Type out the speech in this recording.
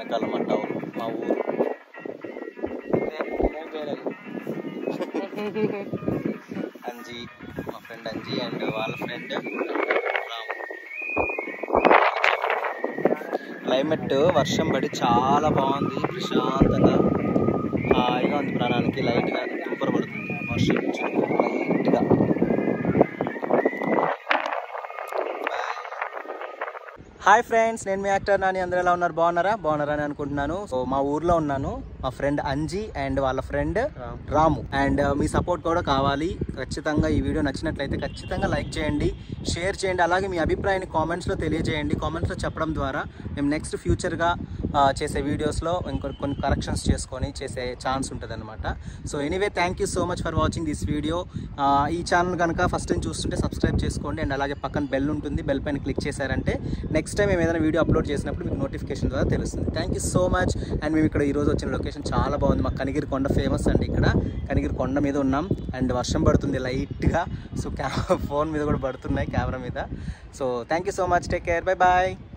చుట్టాలు మా టౌన్ మా ఊరు అంజీ మా ఫ్రెండ్ అంజీ అండ్ వాళ్ళ ఫ్రెండ్ రాము క్లైమేట్ వర్షం పడి చాలా బాగుంది ప్రశాంతంగా హాయిగా ఉంది ప్రాణానికి లైట్గా తుంపర పడుతుంది వర్షం లైట్గా హాయ్ ఫ్రెండ్స్ నేను మీ యాక్టర్ నాని అందరూ ఎలా ఉన్నారు బాగున్నారా బాగున్నారా అని అనుకుంటున్నాను సో మా ఊర్లో ఉన్నాను మా ఫ్రెండ్ అంజీ అండ్ వాళ్ళ ఫ్రెండ్ రాము అండ్ మీ సపోర్ట్ కూడా కావాలి ఖచ్చితంగా ఈ వీడియో నచ్చినట్లయితే ఖచ్చితంగా లైక్ చేయండి షేర్ చేయండి అలాగే మీ అభిప్రాయాన్ని కామెంట్స్లో తెలియజేయండి కామెంట్స్లో చెప్పడం ద్వారా మేము నెక్స్ట్ ఫ్యూచర్గా చేసే వీడియోస్లో ఇంకొన్ని కొన్ని కరెక్షన్స్ చేసుకొని చేసే ఛాన్స్ ఉంటుంది అనమాట so anyway thank you so much for watching this video ఈ ఛానల్ కనుక ఫస్ట్ టైం చూస్తుంటే సబ్స్క్రైబ్ చేసుకోండి అండ్ అలాగే పక్కన బెల్ ఉంటుంది బెల్ పైన క్లిక్ చేశారంటే నెక్స్ట్ టైం మేము ఏదైనా వీడియో అప్లోడ్ చేసినప్పుడు మీకు నోటిఫికేషన్ ద్వారా తెలుస్తుంది thank you so much and మేము ఇక్కడ ఈరోజు వచ్చిన లొకేషన్ చాలా బాగుంది మాకు కనిగిరి కొండ ఫేమస్ అండి ఇక్కడ కనిగిరి కొండ మీద ఉన్నాం అండ్ వర్షం పడుతుంది లైట్గా సో క్యా ఫోన్ మీద కూడా పడుతున్నాయి కెమెరా మీద so thank you so much take care bye bye